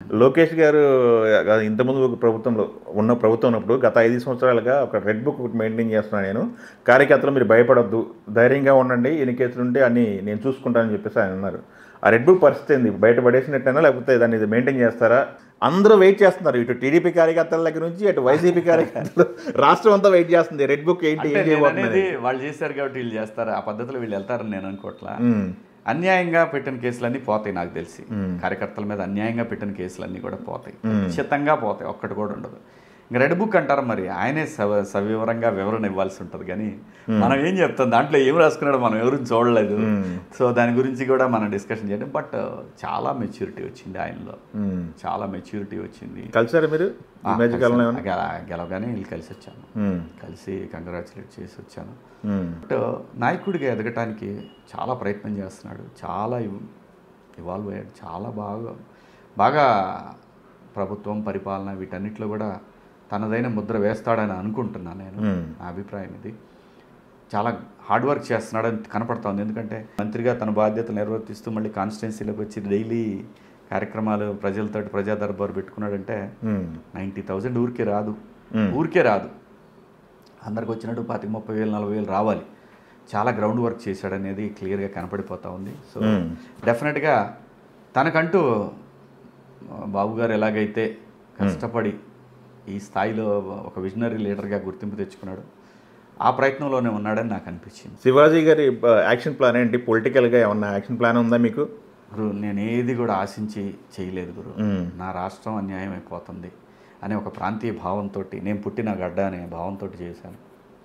లోకేష్ గారు ఆ, ఇంతకుముందు ఒక ప్రభుత్వంలో ఉన్న ప్రభుత్వం ఉన్నప్పుడు గత ఐదు సంవత్సరాలుగా ఒక రెడ్ బుక్ ఒకటి మెయింటైన్ చేస్తున్నాను నేను కార్యకర్తలు మీరు భయపడొద్దు ధైర్యంగా ఉండండి ఎన్ని కేసులు ఉంటే అన్ని నేను చూసుకుంటానని చెప్పేసి ఆయన అన్నారు ఆ రెడ్ బుక్ పరిస్థితి ఏంది బయట పడేసినట్టైనా లేకపోతే దాన్ని మెయింటైన్ చేస్తారా అందరూ వెయిట్ చేస్తున్నారు ఇటు టీడీపీ కార్యకర్తల దగ్గర నుంచి అటు వైసీపీ కార్యకర్తలు రాష్ట్రం అంతా వెయిట్ చేస్తుంది రెడ్ బుక్ ఏంటి అంటే ఏం నేను చేయబోతున్నది అనేది వాళ్ళు చేశారు కాబట్టి వీళ్ళు చేస్తారు ఆ పద్ధతిలో వీళ్ళు వెళ్తారని నేను అనుకోవట్లా ఉమ్, అన్యాయంగా పెట్టిన కేసులన్నీ పోతాయి నాకు తెలిసి కార్యకర్తల మీద అన్యాయంగా పెట్టిన కేసులన్నీ కూడా పోతాయి ఖచ్చితంగా పోతాయి ఒక్కటి కూడా ఉండదు ఇంకా రెడ్ బుక్ అంటారు మరి ఆయనే సవ సవివరంగా వివరణ ఇవ్వాల్సి ఉంటుంది కానీ మనం ఏం చెప్తాం దాంట్లో ఏం రాసుకున్నాడో మనం ఎవరు చూడలేదు సో దాని గురించి కూడా మనం డిస్కషన్ చేయడం బట్ చాలా మెచ్యూరిటీ వచ్చింది ఆయనలో ఉమ్. చాలా మెచ్యూరిటీ వచ్చింది కలిసారా మీరు ఈ మధ్య కాలంలో ఏమన్నా గెల- గెలవగానే వీళ్ళు కలిసి వచ్చాను ఉమ్, కలిసి కంగ్రాచులేట్ చేసి వచ్చాను ఉమ్, బట్ నాయకుడిగా ఎదగటానికి చాలా ప్రయత్నం చేస్తున్నాడు చాలా ఇవాల్వ్ అయ్యాడు చాలా బాగా బాగా ప్రభుత్వం పరిపాలన వీటన్నిటిలో కూడా తనదైన ముద్ర వేస్తాడని అనుకుంటున్నాను నేను Hmm. నా అభిప్రాయం ఇది చాలా హార్డ్ వర్క్ చేస్తున్నాడని కనపడతా ఉంది ఎందుకంటే మంత్రిగా తన బాధ్యతలు నిర్వర్తిస్తూ మళ్ళీ కాన్స్టిట్యున్సీలోకి వచ్చి డైలీ కార్యక్రమాలు ప్రజలతో ప్రజా దర్బారు పెట్టుకున్నాడంటే ఉమ్, నైంటీ థౌజండ్ ఊరికే రాదు Hmm. ఊరికే రాదు అందరికి వచ్చినట్టు పాతిక ముప్పై వేలు నలభై వేలు రావాలి చాలా గ్రౌండ్ వర్క్ చేశాడనేది క్లియర్గా కనపడిపోతా ఉంది సో Hmm. డెఫినెట్గా తనకంటూ ఆ, బాబు గారు ఎలాగైతే కష్టపడి ఈ స్థాయిలో ఒక విజనరీ లీడర్గా గుర్తింపు తెచ్చుకున్నాడు ఆ ప్రయత్నంలోనే ఉన్నాడని నాకు అనిపించింది శివాజీ గారి ఆ, యాక్షన్ ప్లాన్ ఏంటి పొలిటికల్గా ఏమన్నా యాక్షన్ ప్లాన్ ఉందా మీకు గురు నేను ఏది కూడా ఆశించి చేయలేదు గురు మ్మ్. నా రాష్ట్రం అన్యాయం అయిపోతుంది అనే ఒక ప్రాంతీయ భావంతో నేను పుట్టిన గడ్డ అనే భావంతో చేశాను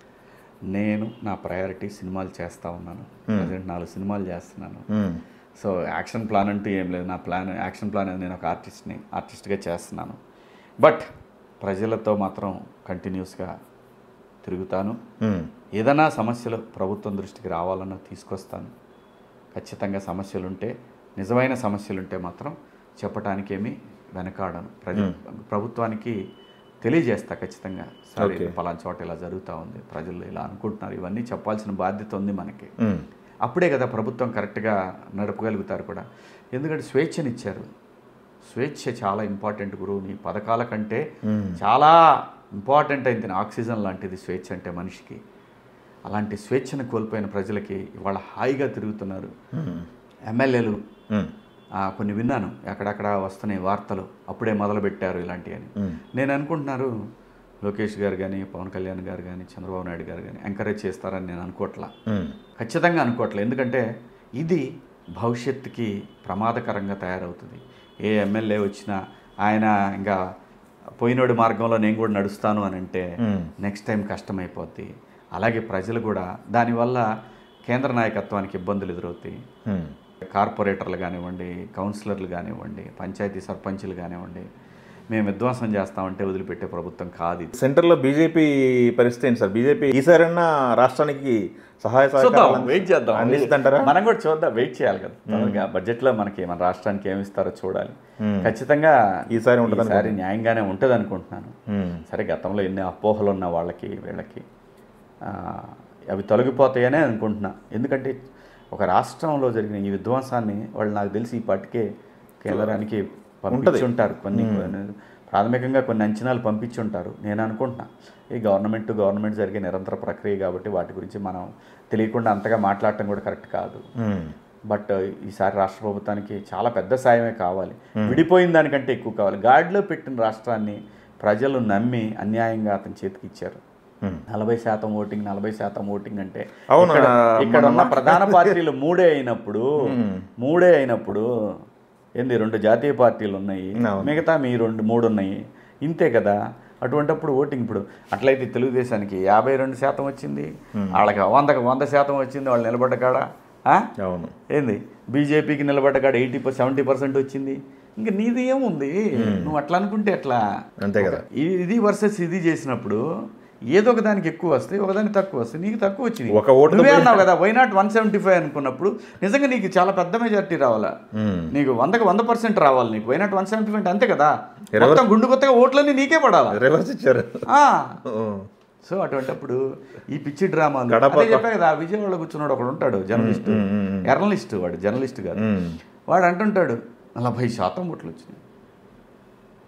నేను నా ప్రయారిటీ సినిమాలు చేస్తూ ఉన్నాను ప్రజెంట్ నాలుగు సినిమాలు చేస్తున్నాను ఉమ్, సో యాక్షన్ ప్లాన్ అంటూ ఏం లేదు నా ప్లాన్ యాక్షన్ ప్లాన్ అనేది నేను ఒక ఆర్టిస్ట్ని ఆర్టిస్ట్గా చేస్తున్నాను బట్ ప్రజలతో మాత్రం కంటిన్యూస్గా తిరుగుతాను ఉమ్, ఏదైనా సమస్యలు ప్రభుత్వం దృష్టికి రావాలన్నా తీసుకొస్తాను ఖచ్చితంగా సమస్యలు ఉంటే నిజమైన సమస్యలు ఉంటే మాత్రం చెప్పటానికి ఏమీ వెనకాడను ప్రజ ప్రభుత్వానికి తెలియజేస్తా ఖచ్చితంగా సరే Okay. పలానా చోట ఇలా జరుగుతూ ఉంది ప్రజలు ఇలా అనుకుంటున్నారు ఇవన్నీ చెప్పాల్సిన బాధ్యత ఉంది మనకి ఉమ్, అప్పుడే కదా ప్రభుత్వం కరెక్ట్గా నడపగలుగుతారు కూడా ఎందుకంటే స్వేచ్ఛనిచ్చారు స్వేచ్ఛ చాలా ఇంపార్టెంట్ గురువు నీ పథకాల కంటే ఉమ్, చాలా ఇంపార్టెంట్ అయింది ఆక్సిజన్ లాంటిది స్వేచ్ఛ అంటే మనిషికి అలాంటి స్వేచ్ఛను కోల్పోయిన ప్రజలకి ఇవాళ హాయిగా తిరుగుతున్నారు ఉమ్, ఎమ్మెల్యేలు ఉమ్, ఆ, కొన్ని విన్నాను ఎక్కడెక్కడ వస్తున్నాయి వార్తలు అప్పుడే మొదలుపెట్టారు ఇలాంటివి అని ఉమ్, నేను అనుకుంటున్నారు లోకేష్ గారు కానీ పవన్ కళ్యాణ్ గారు కానీ చంద్రబాబు నాయుడు గారు కానీ ఎంకరేజ్ చేస్తారని నేను అనుకోవట్లా ఉమ్, ఖచ్చితంగా అనుకోవట్లేదు ఎందుకంటే ఇది భవిష్యత్తుకి ప్రమాదకరంగా తయారవుతుంది ఏ ఎమ్మెల్యే వచ్చినా ఆయన ఇంకా పోయినోడి మార్గంలో నేను కూడా నడుస్తాను అని అంటే ఉమ్, నెక్స్ట్ టైం కష్టమైపోద్ది అలాగే ప్రజలు కూడా దానివల్ల కేంద్ర నాయకత్వానికి ఇబ్బందులు ఎదురవుతాయి ఉమ్, కార్పొరేటర్లు కానివ్వండి కౌన్సిలర్లు కానివ్వండి పంచాయతీ సర్పంచులు కానివ్వండి మేము విధ్వంసం చేస్తామంటే వదిలిపెట్టే ప్రభుత్వం కాదు ఇది సెంటర్లో బీజేపీ పరిస్థితి ఏంటి సార్ బీజేపీ ఈసారన్నా రాష్ట్రానికి సహాయ చూద్దాం సహకారాలు వెయిట్ చేద్దాం అందిస్తుంటారా మనం కూడా చూద్దాం వెయిట్ చేయాలి కదా తొందరగా బడ్జెట్లో మనకి మన రాష్ట్రానికి ఏమి ఇస్తారో చూడాలి Hmm. ఖచ్చితంగా ఈసారి ఉంటుందని ఈసారి న్యాయంగానే ఉంటుంది అనుకుంటున్నాను ఉమ్, సరే గతంలో ఎన్ని అపోహలు ఉన్న వాళ్ళకి వీళ్ళకి ఆ, అవి తొలగిపోతాయనే అనుకుంటున్నా ఎందుకంటే ఒక రాష్ట్రంలో జరిగిన ఈ విధ్వంసాన్ని వాళ్ళు నాకు తెలిసి ఈ పాటికే కేంద్రానికి పంపించి ఉంటారు కొన్ని కొన్ని- ప్రాథమికంగా కొన్ని అంచనాలు పంపించి ఉంటారు నేను అనుకుంటున్నా ఈ గవర్నమెంట్ టు గవర్నమెంట్ జరిగే నిరంతర ప్రక్రియ కాబట్టి వాటి గురించి మనం తెలియకుండా అంతగా మాట్లాడటం కూడా కరెక్ట్ కాదు ఉమ్, బట్ ఈసారి రాష్ట్ర ప్రభుత్వానికి చాలా పెద్ద సాయమే కావాలి విడిపోయిన దానికంటే ఎక్కువ కావాలి గాడిలో పెట్టిన రాష్ట్రాన్ని ప్రజలు నమ్మి అన్యాయంగా అతని చేతికి ఇచ్చారు Hmm. నలభై శాతం ఓటింగ్ నలభై శాతం ఓటింగ్ అంటే అవును, ఇక్కడ- ఆ, ఇక్కడ మొన్న ఉన్న ప్రధాన పార్టీలు మూడే అయినప్పుడు Hmm. మూడే అయినప్పుడు ఏంది రెండు జాతీయ పార్టీలు ఉన్నాయి అవును. మిగతా మీ రెండు మూడు ఉన్నాయి ఇంతే కదా అటువంటప్పుడు ఓటింగ్ ఇప్పుడు అట్లయితే తెలుగుదేశానికి యాభై రెండు శాతం వచ్చింది వాళ్ళకి వందకు వంద శాతం వచ్చింది వాళ్ళు నిలబడ్డ కాడ ఆ? అవును ఏంది బీజేపీకి నిలబడ్డ కాడ ఎయిటీ సెవెంటీ పర్సెంట్ వచ్చింది ఇంకా నీది ఏముంది నువ్వు అట్లా అనుకుంటే ఎట్లా అంతే కదా ఇది- ఇది వర్సెస్ ఇది చేసినప్పుడు ఏదో ఒక దానికి ఎక్కువ వస్తాయి ఒకదానికి తక్కువ వస్తాయి నీకు తక్కువ వచ్చింది ఒక ఓటుతో నువ్వే అన్నావు కదా why not one seventy five అనుకున్నప్పుడు నిజంగా నీకు చాలా పెద్ద మెజారిటీ రావాలా ఉమ్, నీకు వందకు వంద పర్సెంట్ రావాలి నీకు why not one seventy five అంతే కదా ఇరవై- మొత్తం గుండు కొత్తగా ఓట్లన్నీ నీకే పడాలా రివర్స్ ఇచ్చారు ఆ. ఉమ్, సో అటువంటప్పుడు ఈ పిచ్చి డ్రామాలు గడప- అదే చెప్పా కదా విజయవాడలో కూర్చున్నాడు ఒకడు ఉంటాడు జర్నలిస్ట్ ఉమ్, ఉమ్, ఉమ్. జర్నలిస్ట్ వాడు జర్నలిస్ట్ కాదు ఉమ్, వాడు అంటుంటాడు నలభై శాతం ఓట్లు వచ్చినాయి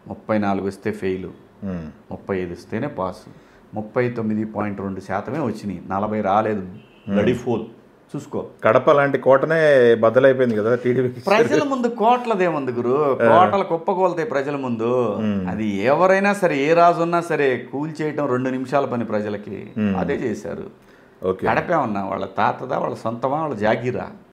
ముప్పై నాలుగు వస్తే ఫెయిల్ ఉమ్. ముప్పై ఐదు వస్తేనే పాస్ ముప్పై తొమ్మిది పాయింట్ రెండు శాతమే వచ్చినాయి నలభై రాలేదు బ్లడీ ఫోల్ చూసుకో కడప లాంటి కోటనే బద్దలైపోయింది కదా టీడీపీకి ప్రజల ముందు కోట్లదేముంది గురు కోటలు కుప్పకూలతాయి ప్రజల ముందు అది ఎవరైనా సరే ఏ రాజు ఉన్నా సరే కూల్చేయటం రెండు నిమిషాల పని ప్రజలకి అదే చేశారు ఓకే గడపే ఉన్నా వాళ్ళ తాతదా వాళ్ళ సొంతమా వాళ్ళ జాగీరా